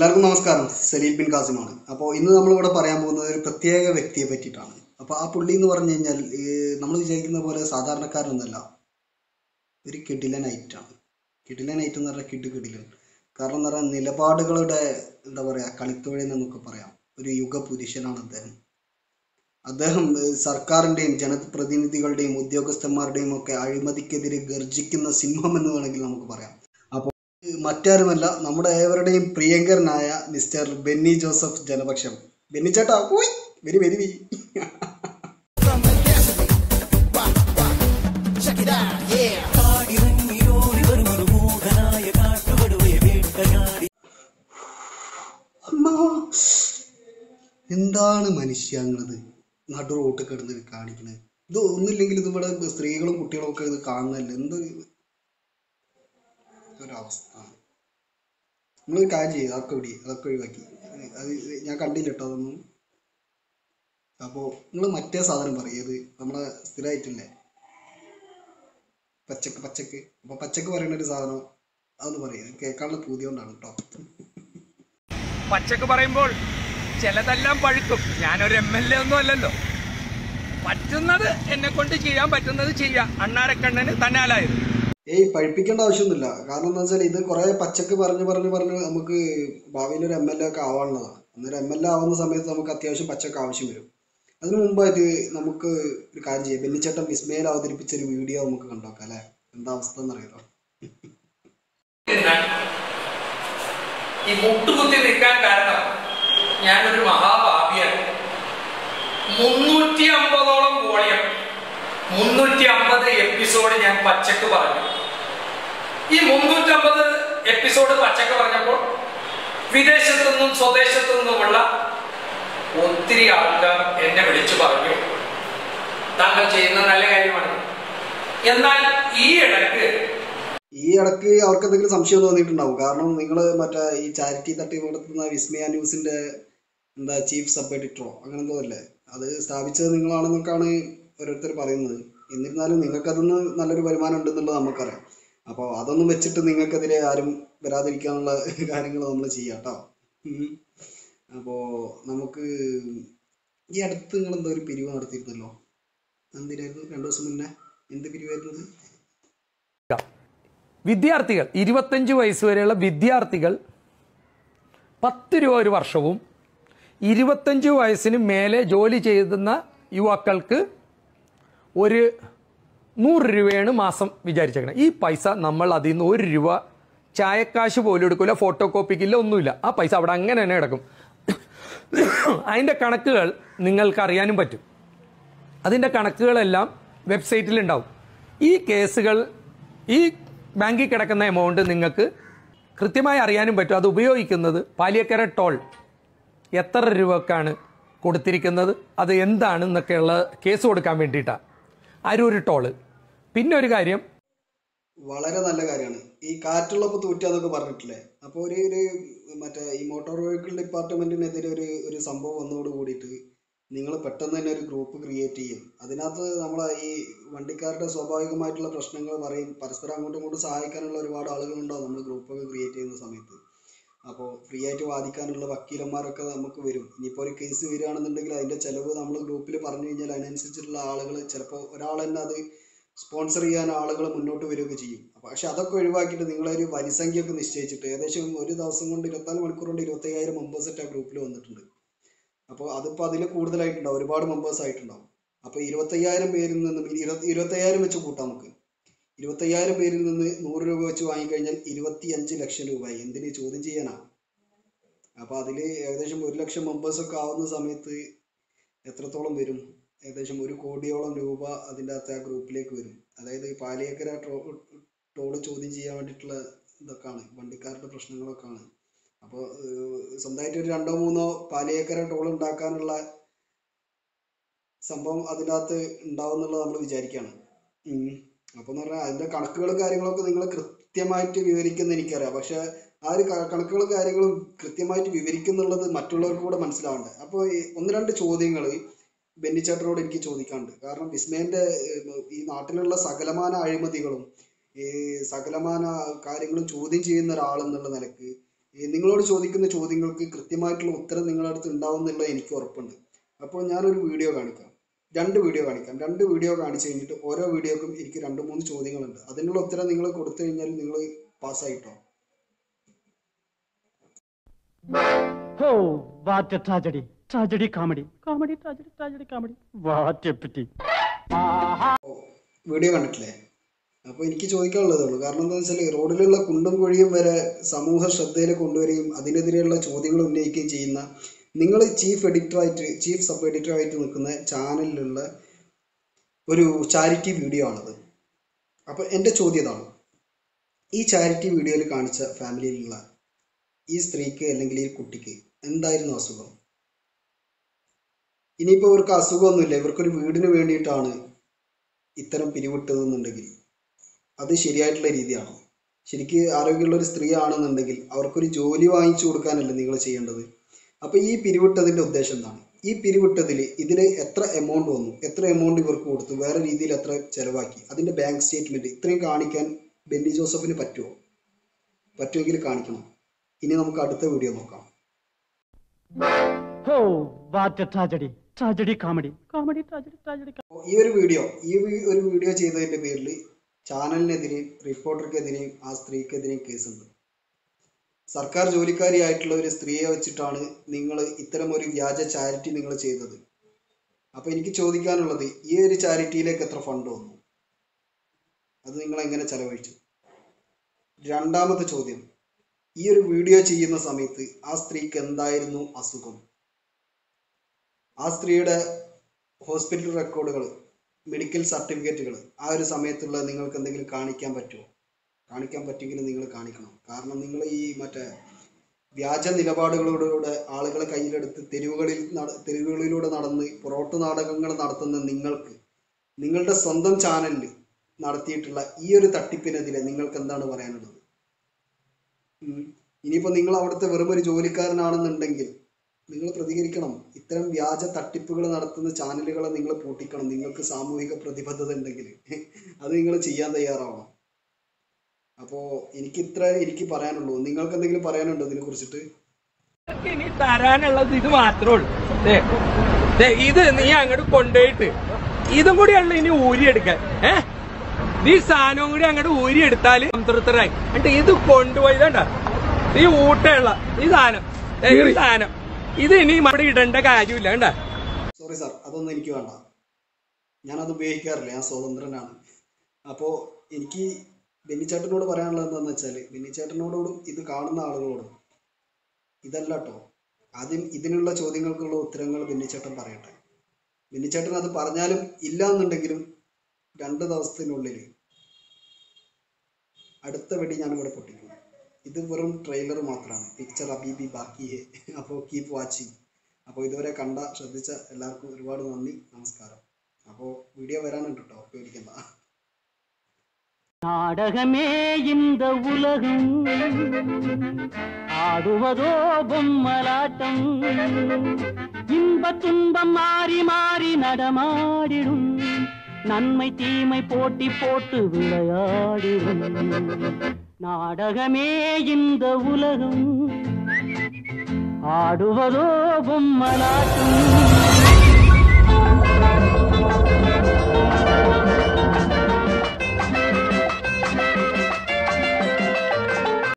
എല്ലാവർക്കും നമസ്കാരം സലീൽ ബിൻ കാസിമാണ് അപ്പോൾ ഇന്ന് നമ്മളിവിടെ പറയാൻ പോകുന്നത് ഒരു പ്രത്യേക വ്യക്തിയെ പറ്റിയിട്ടാണ് അപ്പോൾ ആ പുള്ളി എന്ന് പറഞ്ഞു കഴിഞ്ഞാൽ നമ്മൾ വിചാരിക്കുന്ന പോലെ സാധാരണക്കാരനൊന്നല്ല ഒരു കിടിലനൈറ്റാണ് കിടിലനൈറ്റ് എന്ന് പറഞ്ഞാൽ കിടു കിടിലൻ കാരണം എന്ന് പറഞ്ഞാൽ നിലപാടുകളുടെ എന്താ പറയുക കളിത്തോഴൻ എന്നൊക്കെ പറയാം ഒരു യുഗ പുരുഷനാണ് അദ്ദേഹം അദ്ദേഹം ഏഹ്, സർക്കാരിൻ്റെയും ജനപ്രതിനിധികളുടെയും ഉദ്യോഗസ്ഥന്മാരുടെയും ഒക്കെ അഴിമതിക്കെതിരെ ഗർജിക്കുന്ന സിംഹം എന്ന് വേണമെങ്കിൽ നമുക്ക് പറയാം അപ്പോൾ മറ്റാരുമല്ല നമ്മുടെ ഏവരുടെയും പ്രിയങ്കരനായ മിസ്റ്റർ ബെന്നി ജോസഫ് ജനപക്ഷം ബെന്നി ചേട്ടാ പോയി വരി വരി വരി അമ്മാ. എന്താണ് മനുഷ്യങ്ങളത് നടു റോട്ട് കിടന്ന് കാണിക്കണത് ഇത് ഒന്നുമില്ലെങ്കിൽ ഇത് ഇവിടെ സ്ത്രീകളും കുട്ടികളും ഒക്കെ ഇത് കാണുന്നല്ലേ എന്ത് ഒരവസ്ഥ നിങ്ങൾ കാര്യം ചെയ്ത് അതൊക്കെ വിടി അതൊക്കെ ഒഴിവാക്കി അത് ഞാൻ കണ്ടില്ല കേട്ടോ അതൊന്നും അപ്പോൾ നിങ്ങൾ മറ്റേ സാധനം പറയും ഏത് നമ്മളെ സ്ഥിരമായിട്ടില്ലേ പച്ചക്ക് പച്ചക്ക് അപ്പോൾ പച്ചക്ക് പറയുന്ന ഒരു സാധനം അതൊന്ന് പറയും കേൾക്കാനുള്ള പൂതി കൊണ്ടാണ് കേട്ടോ പച്ചക്ക് പറയുമ്പോൾ ചിലതെല്ലാം പഴുക്കും ഞാനൊരു എം എൽ എ ഒന്നും അല്ലല്ലോ പറ്റുന്നത് എന്നെ കൊണ്ട് ചെയ്യാൻ പറ്റുന്നത് ചെയ്യാം അണ്ണാരക്കണ്ണന് തന്നാലായത് ഏയ് പഴിപ്പിക്കേണ്ട ആവശ്യമൊന്നുമില്ല കാരണം എന്താ വെച്ചാൽ ഇത് കുറെ പച്ചക്ക് പറഞ്ഞ് പറഞ്ഞ് പറഞ്ഞ് നമുക്ക് ഭാവിയിൽ ഒരു എം എൽ എ ഒക്കെ ആവാനുള്ളതാണ് അന്നേരം എം എൽ എ ആവുന്ന സമയത്ത് നമുക്ക് അത്യാവശ്യം പച്ചക്ക് ആവശ്യം വരും അതിനു മുമ്പായിട്ട് നമുക്ക് ഒരു കാര്യം ചെയ്യാം ബെന്നിച്ചേട്ടൻ വിസ്മയിൽ അവതരിപ്പിച്ച ഒരു വീഡിയോ നമുക്ക് കണ്ടോക്കാം അല്ലേ എന്താ അവസ്ഥ എന്നറിയാലോ ഈ മുട്ടുകുത്തി നിൽക്കാൻ കാരണം ഞാനൊരു മഹാഭാവിയാണ് മുന്നൂറ്റി അമ്പതോളം വോളിയം മുന്നൂറ്റി അമ്പത് എപ്പിസോഡ് ഞാൻ പച്ചക്ക് പറഞ്ഞു ഈ മുന്നൂറ്റി അമ്പത് എപ്പിസോഡ് പച്ചക്ക് പറഞ്ഞപ്പോൾ വിദേശത്തു നിന്നും സ്വദേശത്തു നിന്നുമുള്ള ഒത്തിരി ആൾക്കാർ എന്നെ വിളിച്ചു പറഞ്ഞു താങ്കൾ ചെയ്യുന്ന നല്ല കാര്യമാണ് എന്നാൽ ഈ ഇടയ്ക്ക് ഈ ഇടയ്ക്ക് അവർക്ക് എന്തെങ്കിലും സംശയം തോന്നിയിട്ടുണ്ടാവും കാരണം നിങ്ങൾ മറ്റേ ഈ ചാരിറ്റി തട്ടിപ്പ് നടത്തുന്ന വിസ്മയ ന്യൂസിന്റെ എന്താ ചീഫ് സബ് എഡിറ്ററോ അങ്ങനെ എന്തോ അല്ലേ അത് സ്ഥാപിച്ചത് നിങ്ങളാണെന്നൊക്കെയാണ് ഓരോരുത്തർ പറയുന്നത് എന്നിരുന്നാലും നിങ്ങൾക്ക് അതിന്ന് നല്ലൊരു വരുമാനം ഉണ്ടെന്നുള്ളത് നമുക്കറിയാം അപ്പോൾ അതൊന്നും വെച്ചിട്ട് നിങ്ങൾക്കെതിരെ ആരും വരാതിരിക്കാനുള്ള കാര്യങ്ങൾ നമ്മൾ ചെയ്യാം കേട്ടോ അപ്പോൾ നമുക്ക് ഈ അടുത്ത് നിങ്ങൾ എന്തോ ഒരു പിരിവ് നടത്തിയിരുന്നല്ലോ എന്തിനായിരുന്നു രണ്ടു ദിവസം മുന്നേ എന്ത് പിരിവായിരുന്നത് വിദ്യാർത്ഥികൾ ഇരുപത്തഞ്ച് വയസ്സ് വരെയുള്ള വിദ്യാർത്ഥികൾ പത്ത് രൂപ ഒരു വർഷവും ഇരുപത്തഞ്ച് വയസ്സിന് മേലെ ജോലി ചെയ്യുന്ന യുവാക്കൾക്ക് ഒരു നൂറ് രൂപയാണ് മാസം വിചാരിച്ചേക്കണം ഈ പൈസ നമ്മൾ അതിൽ നിന്ന് ഒരു രൂപ ചായക്കാശ് പോലും എടുക്കില്ല ഫോട്ടോ കോപ്പിക്കില്ല ഒന്നുമില്ല ആ പൈസ അവിടെ അങ്ങനെ തന്നെ കിടക്കും അതിൻ്റെ കണക്കുകൾ നിങ്ങൾക്ക് അറിയാനും പറ്റും അതിൻ്റെ കണക്കുകളെല്ലാം വെബ്സൈറ്റിലുണ്ടാവും ഈ കേസുകൾ ഈ ബാങ്കിൽ കിടക്കുന്ന എമൗണ്ട് നിങ്ങൾക്ക് കൃത്യമായി അറിയാനും പറ്റും അത് ഉപയോഗിക്കുന്നത് പാലിയക്കര ടോൾ എത്ര രൂപക്കാണ് കൊടുത്തിരിക്കുന്നത് അത് എന്താണെന്നൊക്കെയുള്ള കേസ് കൊടുക്കാൻ വേണ്ടിയിട്ടാണ് അരൂർ ടോള് പിന്നെ ഒരു കാര്യം വളരെ നല്ല കാര്യമാണ് ഈ കാറ്റുള്ളപ്പോൾ തൂറ്റാന്നൊക്കെ പറഞ്ഞിട്ടില്ലേ അപ്പോൾ ഒരു ഒരു മറ്റേ ഈ മോട്ടോർ വെഹിക്കിൾ ഡിപ്പാർട്ട്മെന്റിനെതിരെ ഒരു ഒരു സംഭവം വന്നതോട് കൂടിയിട്ട് നിങ്ങൾ പെട്ടെന്ന് തന്നെ ഒരു ഗ്രൂപ്പ് ക്രിയേറ്റ് ചെയ്യും അതിനകത്ത് നമ്മളെ ഈ വണ്ടിക്കാരുടെ സ്വാഭാവികമായിട്ടുള്ള പ്രശ്നങ്ങൾ പറയും പരസ്പരം അങ്ങോട്ടും ഇങ്ങോട്ടും സഹായിക്കാനുള്ള ഒരുപാട് ആളുകളുണ്ടാവും നമ്മൾ ഗ്രൂപ്പൊക്കെ ക്രിയേറ്റ് ചെയ്യുന്ന സമയത്ത് അപ്പോൾ ഫ്രീ ആയിട്ട് വാദിക്കാനുള്ള വക്കീലന്മാരൊക്കെ നമുക്ക് വരും ഇനിയിപ്പോൾ ഒരു കേസ് വരികയാണെന്നുണ്ടെങ്കിൽ അതിൻ്റെ ചിലവ് നമ്മൾ ഗ്രൂപ്പിൽ പറഞ്ഞു കഴിഞ്ഞാൽ അതിനനുസരിച്ചിട്ടുള്ള ആളുകൾ ചിലപ്പോൾ ഒരാൾ തന്നെ അത് സ്പോൺസർ ചെയ്യാൻ ആളുകൾ മുന്നോട്ട് വരികയൊക്കെ ചെയ്യും അപ്പോൾ പക്ഷെ അതൊക്കെ ഒഴിവാക്കിയിട്ട് നിങ്ങളൊരു വരിസംഖ്യയൊക്കെ നിശ്ചയിച്ചിട്ട് ഏകദേശം ഒരു ദിവസം കൊണ്ട് ഇരുപത്തിനാല് മണിക്കൂർ കൊണ്ട് ഇരുപത്തയ്യായിരം മെമ്പേഴ്സ് ആ ഗ്രൂപ്പിൽ വന്നിട്ടുണ്ട് അപ്പോൾ അതിപ്പോൾ അതിൽ കൂടുതലായിട്ടുണ്ടാവും ഒരുപാട് മെമ്പേഴ്സ് ആയിട്ടുണ്ടാവും അപ്പോൾ ഇരുപത്തയ്യായിരം പേരിൽ നിന്നും ഇരുപത്തി ഇരുപത്തയ്യായിരം വെച്ച് കൂട്ടാം നമുക്ക് ഇരുപത്തയ്യായിരം പേരിൽ നിന്ന് നൂറ് രൂപ വെച്ച് വാങ്ങിക്കഴിഞ്ഞാൽ ഇരുപത്തി അഞ്ച് ലക്ഷം രൂപയായി എന്തിന് ചോദ്യം ചെയ്യാനാ അപ്പോൾ അതിൽ ഏകദേശം ഒരു ലക്ഷം മെമ്പേഴ്സ് ഒക്കെ ആവുന്ന സമയത്ത് എത്രത്തോളം വരും ഏകദേശം ഒരു കോടിയോളം രൂപ അതിൻ്റെ അകത്ത് ആ ഗ്രൂപ്പിലേക്ക് വരും അതായത് ഈ പാലിയേക്കര ട്രോ ടോള് ചോദ്യം ചെയ്യാൻ വേണ്ടിയിട്ടുള്ള ഇതൊക്കെയാണ് വണ്ടിക്കാരുടെ പ്രശ്നങ്ങളൊക്കെയാണ് അപ്പോൾ സ്വന്തമായിട്ട് ഒരു രണ്ടോ മൂന്നോ പാലിയേക്കര ടോൾ ഉണ്ടാക്കാനുള്ള സംഭവം അതിനകത്ത് ഉണ്ടാവും എന്നുള്ളത് നമ്മൾ വിചാരിക്കുകയാണ് ഉം. അപ്പൊ എന്ന് പറഞ്ഞാൽ അതിന്റെ കണക്കുകളും കാര്യങ്ങളൊക്കെ നിങ്ങൾ കൃത്യമായിട്ട് വിവരിക്കുന്ന എനിക്കറിയാം പക്ഷെ ആ ഒരു ക- കണക്കുകളും കാര്യങ്ങളും കൃത്യമായിട്ട് വിവരിക്കുന്നുള്ളത് മറ്റുള്ളവർക്ക് കൂടെ മനസ്സിലാവണ്ടേ അപ്പോൾ ഈ ഒന്ന് രണ്ട് ചോദ്യങ്ങൾ ബെന്നിച്ചേട്ടനോട് എനിക്ക് ചോദിക്കാനുണ്ട് കാരണം വിസ്മയന്റെ ഏഹ്, ഈ നാട്ടിലുള്ള സകലമാന അഴിമതികളും ഈ സകലമാന കാര്യങ്ങളും ചോദ്യം ചെയ്യുന്ന ഒരാളെന്നുള്ള നിലക്ക് ഈ നിങ്ങളോട് ചോദിക്കുന്ന ചോദ്യങ്ങൾക്ക് കൃത്യമായിട്ടുള്ള ഉത്തരം നിങ്ങളുടെ അടുത്ത് ഉണ്ടാവും എന്നുള്ളത് എനിക്ക് ഉറപ്പുണ്ട് അപ്പോൾ ഞാനൊരു വീഡിയോ കാണിക്കാം രണ്ട് വീഡിയോ കാണിക്കാം രണ്ട് വീഡിയോ കാണിച്ചു കഴിഞ്ഞിട്ട് ഓരോ വീഡിയോക്കും എനിക്ക് രണ്ട് മൂന്ന് ചോദ്യങ്ങളുണ്ട് അതിനുള്ള ഉത്തരം നിങ്ങൾ കൊടുത്തു കഴിഞ്ഞാൽ നിങ്ങൾ പാസ്സായിട്ടോ Oh, what a tragedy. Tragedy comedy. Comedy, tragedy, tragedy, comedy. What a pity. Video കണ്ടിട്ടില്ലേ അപ്പോൾ എനിക്ക് ചോദിക്കാനുള്ളതേ ഉള്ളൂ കാരണം എന്താണെന്ന് വെച്ചാൽ റോഡിലുള്ള കുണ്ടും കുഴിയും വരെ സമൂഹ ശ്രദ്ധയിൽ കൊണ്ടുവരികയും അതിനെതിരെയുള്ള ചോദ്യങ്ങൾ ഉന്നയിക്കുകയും ചെയ്യുന്ന നിങ്ങൾ ചീഫ് എഡിറ്ററായിട്ട് ചീഫ് സബ് എഡിറ്ററായിട്ട് നിൽക്കുന്ന ചാനലിലുള്ള ഒരു ചാരിറ്റി വീഡിയോ ആണത് അപ്പോൾ എൻ്റെ ചോദ്യം ഇതാണ് ഈ ചാരിറ്റി വീഡിയോയിൽ കാണിച്ച ഫാമിലിയിലുള്ള ഈ സ്ത്രീക്ക് അല്ലെങ്കിൽ ഈ കുട്ടിക്ക് എന്തായിരുന്നു അസുഖം ഇനിയിപ്പോൾ ഇവർക്ക് അസുഖമൊന്നുമില്ല ഇവർക്കൊരു വീടിന് വേണ്ടിയിട്ടാണ് ഇത്തരം പിരിവിട്ടതെന്നുണ്ടെങ്കിൽ അത് ശരിയായിട്ടുള്ള രീതിയാണോ ശരിക്ക് ആരോഗ്യമുള്ള ഒരു സ്ത്രീ ആണെന്നുണ്ടെങ്കിൽ അവർക്കൊരു ജോലി വാങ്ങിച്ചു കൊടുക്കാനല്ലേ നിങ്ങൾ ചെയ്യേണ്ടത് അപ്പോൾ ഈ പിരിവിട്ടതിൻ്റെ ഉദ്ദേശം എന്താണ് ഈ പിരിവിട്ടതിൽ ഇതിൽ എത്ര എമൗണ്ട് വന്നു എത്ര എമൗണ്ട് ഇവർക്ക് കൊടുത്തു വേറെ രീതിയിൽ എത്ര ചെലവാക്കി അതിൻ്റെ ബാങ്ക് സ്റ്റേറ്റ്മെൻറ്റ് ഇത്രയും കാണിക്കാൻ ബെന്നി ജോസഫിന് പറ്റുമോ പറ്റുമെങ്കിൽ കാണിക്കണം ഇനി നമുക്ക് അടുത്ത വീഡിയോ നോക്കാം Oh, what a tragedy. Tragedy comedy. Comedy, tragedy, tragedy, comedy. അപ്പോൾ ഈ ഒരു വീഡിയോ ഈ വി- ഒരു വീഡിയോ ചെയ്തതിൻ്റെ പേരിൽ ചാനലിനെതിരെയും റിപ്പോർട്ടർക്കെതിരെയും ആ സ്ത്രീക്കെതിരെയും കേസുണ്ട് സർക്കാർ ജോലിക്കാരിയായിട്ടുള്ള ഒരു സ്ത്രീയെ വെച്ചിട്ടാണ് നിങ്ങൾ ഇത്തരം ഒരു വ്യാജ ചാരിറ്റി നിങ്ങൾ ചെയ്തത് അപ്പോൾ എനിക്ക് ചോദിക്കാനുള്ളത് ഈ ഒരു ചാരിറ്റിയിലേക്ക് എത്ര ഫണ്ട് വന്നു അത് നിങ്ങൾ എങ്ങനെ ചെലവഴിച്ചു രണ്ടാമത്തെ ചോദ്യം ഈ ഒരു വീഡിയോ ചെയ്യുന്ന സമയത്ത് ആ സ്ത്രീക്ക് എന്തായിരുന്നു അസുഖം ആ സ്ത്രീയുടെ ഹോസ്പിറ്റൽ റെക്കോർഡുകൾ മെഡിക്കൽ സർട്ടിഫിക്കറ്റുകൾ ആ ഒരു സമയത്തുള്ള നിങ്ങൾക്ക് എന്തെങ്കിലും കാണിക്കാൻ പറ്റുമോ കാണിക്കാൻ പറ്റുമെങ്കിൽ നിങ്ങൾ കാണിക്കണം കാരണം നിങ്ങൾ ഈ മറ്റേ വ്യാജ നിലപാടുകളിലൂടെ ആളുകളെ കയ്യിലെടുത്ത് തെരുവുകളിൽ നട- തെരുവുകളിലൂടെ നടന്ന് പൊറോട്ട് നാടകങ്ങൾ നടത്തുന്ന നിങ്ങൾക്ക് നിങ്ങളുടെ സ്വന്തം ചാനലിൽ നടത്തിയിട്ടുള്ള ഈ ഒരു തട്ടിപ്പിനെതിരെ നിങ്ങൾക്ക് എന്താണ് പറയാനുള്ളത് ഉം. ഇനിയിപ്പോൾ നിങ്ങൾ അവിടുത്തെ വെറും ഒരു ജോലിക്കാരനാണെന്നുണ്ടെങ്കിൽ നിങ്ങൾ പ്രതികരിക്കണം ഇത്തരം വ്യാജ തട്ടിപ്പുകൾ നടത്തുന്ന ചാനലുകളെ നിങ്ങൾ പൂട്ടിക്കണം നിങ്ങൾക്ക് സാമൂഹിക പ്രതിബദ്ധത ഉണ്ടെങ്കിൽ അത് നിങ്ങൾ ചെയ്യാൻ തയ്യാറാവണം അപ്പോൾ എനിക്ക് ഇത്ര എനിക്ക് പറയാനുള്ളൂ നിങ്ങൾക്ക് എന്തെങ്കിലും പറയാനുണ്ടോ ഇതിനെ കുറിച്ചിട്ട് നിനക്ക് ഇനി തരാനുള്ളത് ഇത് മാത്രമേ ഉള്ളൂ ദേ, ദേ, ഇത് നീ അങ്ങോട്ട് കൊണ്ടുപോയിട്ട് ഇതും കൂടിയാണല്ലോ ഇനി ഊരിയെടുക്കാൻ ഏ നീ സാധനവും കൂടി അങ്ങോട്ട് ഊരിയെടുത്താല് സംതൃപ്തരായി എന്നിട്ട് ഇത് കൊണ്ടുപോയി ഇതണ്ട ഈ ഊട്ടയുള്ള ഈ സാധനം ദേ, ഈ സാധനം ഇത് ഇനി ഇവിടെ ഇടേണ്ട കാര്യമില്ല കണ്ട സോറി സാർ അതൊന്നും എനിക്ക് വേണ്ട ഞാനത് ഉപയോഗിക്കാറില്ല ഞാൻ സ്വതന്ത്രനാണ് അപ്പോൾ എനിക്ക് ബെന്നിച്ചേട്ടനോട് പറയാനുള്ളത് എന്താണെന്ന് വെച്ചാൽ ബെന്നിച്ചേട്ടനോടും ഇത് കാണുന്ന ആളുകളോടും ഇതല്ല കേട്ടോ ആദ്യം ഇതിനുള്ള ചോദ്യങ്ങൾക്കുള്ള ഉത്തരങ്ങൾ ബെന്നിച്ചേട്ടൻ പറയട്ടെ ബെന്നിച്ചേട്ടൻ അത് പറഞ്ഞാലും ഇല്ല എന്നുണ്ടെങ്കിലും രണ്ട് ദിവസത്തിനുള്ളിൽ അടുത്ത വെടി ഞാൻ ഇവിടെ പൊട്ടിക്കും ഇത് വെറും ട്രെയിലർ മാത്രമാണ് പിക്ചർ അബീബി ബാക്കിയെ അപ്പോൾ കീപ് വാച്ചിങ് അപ്പോൾ ഇതുവരെ കണ്ട ശ്രദ്ധിച്ച എല്ലാവർക്കും ഒരുപാട് നന്ദി നമസ്കാരം അപ്പോൾ വീഡിയോ വരാനുണ്ട് കേട്ടോ പേടിക്കണ്ട நாடகமே இந்த உலகம் ஆடுவதோ பொம்மலாட்டம் இன்ப துன்பம் மாறி மாறி நடமாடிடும் நன்மை தீமை போட்டி போட்டு விளையாடிடும் நாடகமே இந்த உலகம் ஆடுவதோ பொம்மலாட்டம்